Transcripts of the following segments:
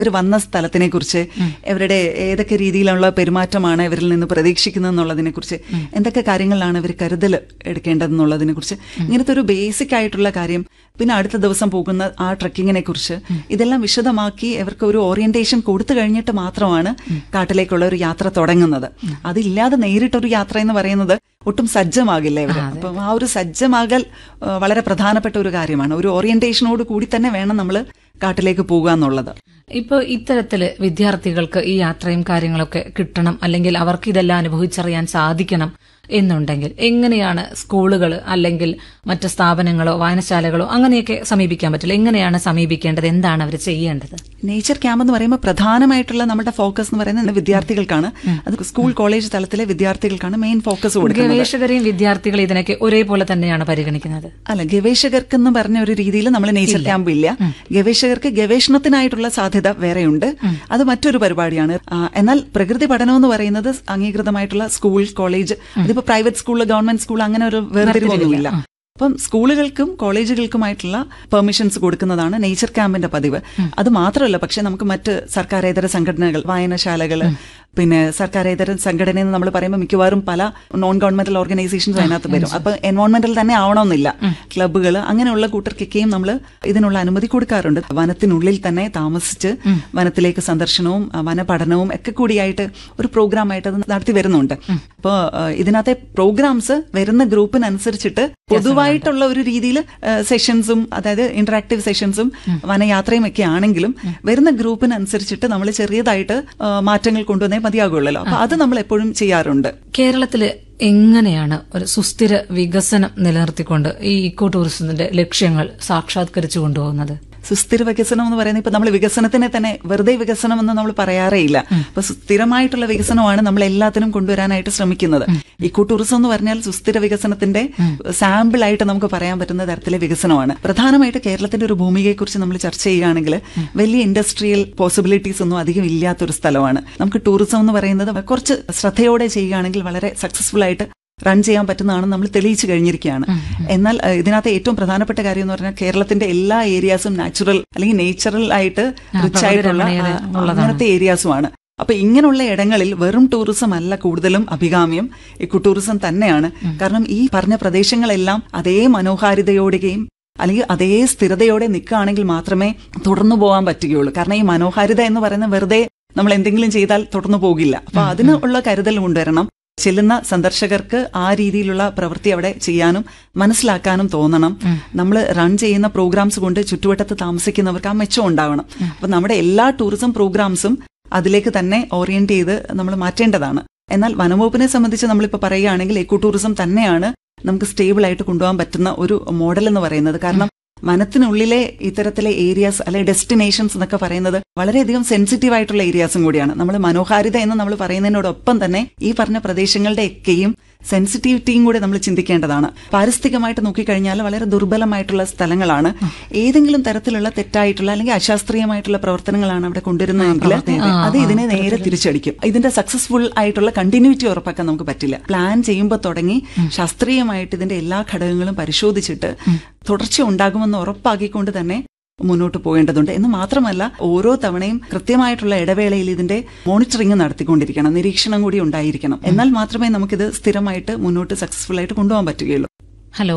ഇവർ വന്ന സ്ഥലത്തിനെ കുറിച്ച് ഇവരുടെ ഏതൊക്കെ രീതിയിലുള്ള പെരുമാറ്റമാണ് ഇവരിൽ നിന്ന് പ്രതീക്ഷിക്കുന്നത് എന്നുള്ളതിനെ കുറിച്ച് എന്തൊക്കെ കാര്യങ്ങളിലാണ് ഇവർ കരുതൽ എടുക്കേണ്ടതെന്നുള്ളതിനെ കുറിച്ച് ഇങ്ങനത്തെ ഒരു ബേസിക് ആയിട്ടുള്ള കാര്യം പിന്നെ അടുത്ത ദിവസം പോകുന്ന ആ ട്രക്കിങ്ങിനെ കുറിച്ച് ഇതെല്ലാം വിശദമാക്കി ഇവർക്ക് ഒരു ഓറിയന്റേഷൻ കൊടുത്തു കഴിഞ്ഞിട്ട് മാത്രമാണ് കാട്ടിലേക്കുള്ള ഒരു യാത്ര തുടങ്ങുന്നത് അതില്ലാതെ നേരിട്ടൊരു യാത്ര എന്ന് പറയുന്നത് ഒട്ടും സജ്ജമാകില്ല ഇവർ അപ്പം ആ ഒരു സജ്ജമാകൽ ആ, വളരെ പ്രധാനപ്പെട്ട ഒരു കാര്യമാണ് ഒരു ഓറിയന്റേഷനോട് കൂടി തന്നെ വേണം നമ്മൾ കാട്ടിലേക്ക് പോകുക എന്നുള്ളത് ഇപ്പൊ ഇത്തരത്തില് വിദ്യാർത്ഥികൾക്ക് ഈ യാത്രയും കാര്യങ്ങളൊക്കെ കിട്ടണം അല്ലെങ്കിൽ അവർക്ക് ഇതെല്ലാം അനുഭവിച്ചറിയാൻ സാധിക്കണം എന്നുണ്ടെങ്കിൽ എങ്ങനെയാണ് സ്കൂളുകൾ അല്ലെങ്കിൽ മറ്റ് സ്ഥാപനങ്ങളോ വായനശാലകളോ അങ്ങനെയൊക്കെ സമീപിക്കാൻ പറ്റില്ല എങ്ങനെയാണ് സമീപിക്കേണ്ടത് എന്താണ് അവർ ചെയ്യേണ്ടത് നേച്ചർ ക്യാമ്പ് എന്ന് പറയുമ്പോൾ പ്രധാനമായിട്ടുള്ള നമ്മുടെ ഫോക്കസ് എന്ന് പറയുന്നത് വിദ്യാർത്ഥികൾക്കാണ് അത് സ്കൂൾ കോളേജ് തലത്തിലെ വിദ്യാർത്ഥികൾക്കാണ് മെയിൻ ഫോക്കസ് കൊടുക്കുന്നത് ഗവേഷകരെയും വിദ്യാർത്ഥികളും ഇതിനൊക്കെ ഒരേപോലെ തന്നെയാണ് പരിഗണിക്കുന്നത് അല്ല ഗവേഷകർക്ക് എന്ന് പറഞ്ഞ ഒരു രീതിയിൽ നമ്മൾ നേച്ചർ ക്യാമ്പ് ഇല്ല ഗവേഷകർക്ക് ഗവേഷണത്തിനായിട്ടുള്ള സാധ്യത വേറെയുണ്ട് അത് മറ്റൊരു പരിപാടിയാണ് ആ, എന്നാൽ പ്രകൃതി പഠനം എന്ന് പറയുന്നത് അംഗീകൃതമായിട്ടുള്ള സ്കൂൾ കോളേജ് അതിപ്പോ പ്രൈവറ്റ് സ്കൂൾ ഗവൺമെന്റ് സ്കൂൾ അങ്ങനെ ഒരു വേർതിരിവൊന്നുമില്ല അപ്പം സ്കൂളുകൾക്കും കോളേജുകൾക്കുമായിട്ടുള്ള പെർമിഷൻസ് കൊടുക്കുന്നതാണ് നേച്ചർ ക്യാമ്പിന്റെ പതിവ് അത് മാത്രമല്ല പക്ഷെ നമുക്ക് മറ്റ് സർക്കാരേതര സംഘടനകൾ വായനശാലകൾ പിന്നെ സർക്കാരേതര സംഘടന എന്ന് നമ്മൾ പറയുമ്പോൾ മിക്കവാറും പല നോൺ ഗവൺമെന്റൽ ഓർഗനൈസേഷൻസ് അതിനകത്ത് വരും അപ്പൊ എൻവോൺമെന്റൽ തന്നെ ആവണമെന്നില്ല ക്ലബ്ബുകൾ അങ്ങനെയുള്ള കൂട്ടർക്കൊക്കെയും നമ്മൾ ഇതിനുള്ള അനുമതി കൊടുക്കാറുണ്ട് വനത്തിനുള്ളിൽ തന്നെ താമസിച്ച് വനത്തിലേക്ക് സന്ദർശനവും ആ, വനപഠനവും ഒക്കെ കൂടിയായിട്ട് ഒരു പ്രോഗ്രാമായിട്ട് അത് നടത്തി വരുന്നുണ്ട് അപ്പോൾ ഇതിനകത്തെ പ്രോഗ്രാംസ് വരുന്ന ഗ്രൂപ്പിനനുസരിച്ചിട്ട് പൊതുവായിട്ടുള്ള ഒരു രീതിയിൽ സെഷൻസും അതായത് ഇന്ററാക്റ്റീവ് സെഷൻസും വനയാത്രയും ഒക്കെ ആണെങ്കിലും വരുന്ന ഗ്രൂപ്പിനനുസരിച്ചിട്ട് നമ്മൾ ചെറിയതായിട്ട് ആ, മാറ്റങ്ങൾ കൊണ്ടുവന്നേ മതിയാകുള്ളല്ലോ അപ്പൊ അത് നമ്മൾ എപ്പോഴും ചെയ്യാറുണ്ട് കേരളത്തില് എങ്ങനെയാണ് ഒരു സുസ്ഥിര വികസനം നിലനിർത്തിക്കൊണ്ട് ഈ ഇക്കോ ടൂറിസത്തിന്റെ ലക്ഷ്യങ്ങൾ സാക്ഷാത്കരിച്ചു കൊണ്ടുപോകുന്നത് സുസ്ഥിര വികസനം എന്ന് പറയുന്നത് ഇപ്പൊ നമ്മൾ വികസനത്തിനെ തന്നെ വെറുതെ വികസനം എന്ന് നമ്മൾ പറയാറേ ഇല്ല അപ്പൊ സുസ്ഥിരമായിട്ടുള്ള വികസനമാണ് നമ്മൾ എല്ലാത്തിനും കൊണ്ടുവരാനായിട്ട് ശ്രമിക്കുന്നത് ഇക്കോ ടൂറിസം എന്ന് പറഞ്ഞാൽ സുസ്ഥിര വികസനത്തിന്റെ സാമ്പിൾ ആയിട്ട് നമുക്ക് പറയാൻ പറ്റുന്ന തരത്തിലെ വികസനമാണ് പ്രധാനമായിട്ട് കേരളത്തിന്റെ ഒരു ഭൂമികയെക്കുറിച്ച് നമ്മൾ ചർച്ച ചെയ്യുകയാണെങ്കിൽ വലിയ ഇൻഡസ്ട്രിയൽ പോസിബിലിറ്റീസ് ഒന്നും അധികം ഇല്ലാത്തൊരു സ്ഥലമാണ് നമുക്ക് ടൂറിസം എന്ന് പറയുന്നത് കുറച്ച് ശ്രദ്ധയോടെ ചെയ്യുകയാണെങ്കിൽ വളരെ സക്സസ്ഫുൾ ആയിട്ട് റൺ ചെയ്യാൻ പറ്റുന്നതാണ് നമ്മൾ തെളിയിച്ചു കഴിഞ്ഞിരിക്കുകയാണ് എന്നാൽ ഏഹ്, ഇതിനകത്ത് ഏറ്റവും പ്രധാനപ്പെട്ട കാര്യം എന്ന് പറഞ്ഞാൽ കേരളത്തിന്റെ എല്ലാ ഏരിയാസും നാച്ചുറൽ അല്ലെങ്കിൽ നേച്ചുറൽ ആയിട്ട് റിച്ച് ആയിട്ടുള്ള ആ, അങ്ങനത്തെ ഏരിയാസുമാണ് അപ്പൊ ഇങ്ങനെയുള്ള ഇടങ്ങളിൽ വെറും ടൂറിസം അല്ല കൂടുതലും അഭികാമ്യം ഇക്കോ ടൂറിസം തന്നെയാണ് കാരണം ഈ പറഞ്ഞ പ്രദേശങ്ങളെല്ലാം അതേ മനോഹാരിതയോടെയും അല്ലെങ്കിൽ അതേ സ്ഥിരതയോടെ നിൽക്കുകയാണെങ്കിൽ മാത്രമേ തുടർന്നു പോകാൻ പറ്റുകയുള്ളൂ കാരണം ഈ മനോഹാരിത എന്ന് പറയുന്നത് വെറുതെ നമ്മൾ എന്തെങ്കിലും ചെയ്താൽ തുടർന്നു പോകില്ല അപ്പൊ അതിനുള്ള കരുതൽ കൊണ്ടുവരണം ചെല്ലുന്ന സന്ദർശകർക്ക് ആ രീതിയിലുള്ള പ്രവൃത്തി അവിടെ ചെയ്യാനും മനസ്സിലാക്കാനും തോന്നണം നമ്മൾ റൺ ചെയ്യുന്ന പ്രോഗ്രാംസ് കൊണ്ട് ചുറ്റുവട്ടത്ത് താമസിക്കുന്നവർക്ക് ആ മെച്ചം ഉണ്ടാവണം അപ്പൊ നമ്മുടെ എല്ലാ ടൂറിസം പ്രോഗ്രാംസും അതിലേക്ക് തന്നെ ഓറിയന്റ് ചെയ്ത് നമ്മൾ മാറ്റേണ്ടതാണ് എന്നാൽ വനംവകുപ്പിനെ സംബന്ധിച്ച് നമ്മളിപ്പോൾ പറയുകയാണെങ്കിൽ എക്കോ ടൂറിസം തന്നെയാണ് നമുക്ക് സ്റ്റേബിൾ ആയിട്ട് കൊണ്ടുപോകാൻ പറ്റുന്ന ഒരു മോഡൽ എന്ന് പറയുന്നത് കാരണം വനത്തിനുള്ളിലെ ഇത്തരത്തിലെ ഏരിയാസ് അല്ലെ ഡെസ്റ്റിനേഷൻസ് എന്നൊക്കെ പറയുന്നത് വളരെയധികം സെൻസിറ്റീവ് ആയിട്ടുള്ള ഏരിയാസും കൂടിയാണ് നമ്മൾ മനോഹാരിത എന്ന് നമ്മൾ പറയുന്നതിനോടൊപ്പം തന്നെ ഈ പറഞ്ഞ പ്രദേശങ്ങളുടെ ഒക്കെയും സെൻസിറ്റിവിറ്റിയും കൂടെ നമ്മൾ ചിന്തിക്കേണ്ടതാണ് പാരിസ്ഥിതികമായിട്ട് നോക്കിക്കഴിഞ്ഞാൽ വളരെ ദുർബലമായിട്ടുള്ള സ്ഥലങ്ങളാണ് ഏതെങ്കിലും തരത്തിലുള്ള തെറ്റായിട്ടുള്ള അല്ലെങ്കിൽ അശാസ്ത്രീയമായിട്ടുള്ള പ്രവർത്തനങ്ങളാണ് അവിടെ കൊണ്ടുവരുന്നതെങ്കിൽ അത് ഇതിനെ നേരെ തിരിച്ചടിക്കും ഇതിന്റെ സക്സസ്ഫുൾ ആയിട്ടുള്ള കണ്ടിന്യൂറ്റി ഉറപ്പാക്കാൻ നമുക്ക് പറ്റില്ല പ്ലാൻ ചെയ്യുമ്പോൾ തുടങ്ങി ശാസ്ത്രീയമായിട്ട് ഇതിന്റെ എല്ലാ ഘടകങ്ങളും പരിശോധിച്ചിട്ട് തുടർച്ച ഉണ്ടാകുമെന്ന് ഉറപ്പാക്കിക്കൊണ്ട് തന്നെ മുന്നോട്ട് പോകേണ്ടതുണ്ട് എന്ന് മാത്രമല്ല ഓരോ തവണയും കൃത്യമായിട്ടുള്ള ഇടവേളയിൽ ഇതിന്റെ മോണിറ്ററിംഗ് നടത്തിക്കൊണ്ടിരിക്കണം നിരീക്ഷണം കൂടി ഉണ്ടായിരിക്കണം എന്നാൽ മാത്രമേ നമുക്കിത് സ്ഥിരമായിട്ട് മുന്നോട്ട് സക്സസ്ഫുൾ ആയിട്ട് കൊണ്ടുപോകാൻ പറ്റുകയുള്ളൂ ഹലോ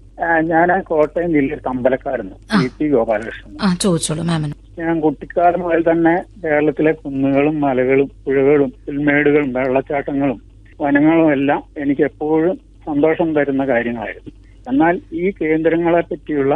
ഞാൻ കോട്ടയം ജില്ലയിൽ തമ്പലക്കാരുന്നു പി ടി ഗോപാലകൃഷ്ണൻ ആ ചോദിച്ചോളൂ മാമിന് ഞാൻ കുട്ടിക്കാലം മുതൽ തന്നെ കേരളത്തിലെ കുന്നുകളും മലകളും പുഴകളും പുൽമേടുകളും വെള്ളച്ചാട്ടങ്ങളും വനങ്ങളും എല്ലാം എനിക്ക് എപ്പോഴും സന്തോഷം തരുന്ന കാര്യങ്ങളായിരുന്നു എന്നാൽ ഈ കേന്ദ്രങ്ങളെ പറ്റിയുള്ള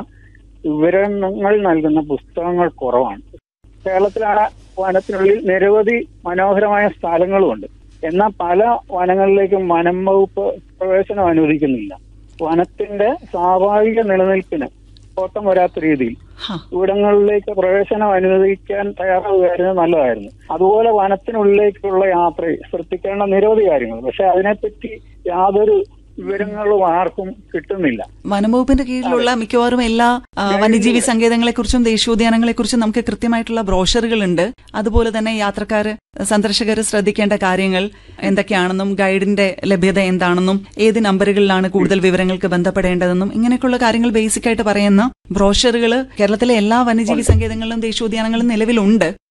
വിവരണങ്ങൾ നൽകുന്ന പുസ്തകങ്ങൾ കുറവാണ് കേരളത്തിലാണ് വനത്തിനുള്ളിൽ നിരവധി മനോഹരമായ സ്ഥലങ്ങളുമുണ്ട് എന്നാൽ പല വനങ്ങളിലേക്കും വനം വകുപ്പ് പ്രവേശനം അനുവദിക്കുന്നില്ല വനത്തിന്റെ സ്വാഭാവിക നിലനിൽപ്പിന് കോട്ടം വരാത്ത രീതിയിൽ ഹാ. ഇവിടങ്ങളിലേക്ക് പ്രവേശനം അനുവദിക്കാൻ തയ്യാറാവുകയായിരുന്നു നല്ലതായിരുന്നു അതുപോലെ വനത്തിനുള്ളിലേക്കുള്ള യാത്രയിൽ ശ്രദ്ധിക്കേണ്ട നിരവധി കാര്യങ്ങൾ പക്ഷെ അതിനെപ്പറ്റി യാതൊരു വിവരങ്ങളും ആർക്കും കിട്ടുന്നില്ല വനംവകുപ്പിന്റെ കീഴിലുള്ള മിക്കവാറും എല്ലാ ആ, വന്യജീവി സങ്കേതങ്ങളെ കുറിച്ചും ദേശീയോദ്യാനങ്ങളെ കുറിച്ചും നമുക്ക് കൃത്യമായിട്ടുള്ള ബ്രോഷറുകൾ ഉണ്ട് അതുപോലെ തന്നെ യാത്രക്കാര് സന്ദർശകർ ശ്രദ്ധിക്കേണ്ട കാര്യങ്ങൾ എന്തൊക്കെയാണെന്നും ഗൈഡിന്റെ ലഭ്യത എന്താണെന്നും ഏത് നമ്പറുകളിലാണ് കൂടുതൽ വിവരങ്ങൾക്ക് ബന്ധപ്പെടേണ്ടതെന്നും ഇങ്ങനെയൊക്കെയുള്ള കാര്യങ്ങൾ ബേസിക് ആയിട്ട് പറയുന്ന ബ്രോഷറുകൾ കേരളത്തിലെ എല്ലാ വന്യജീവി സങ്കേതങ്ങളിലും ദേശീയോദ്യാനങ്ങളും നിലവിലുണ്ട്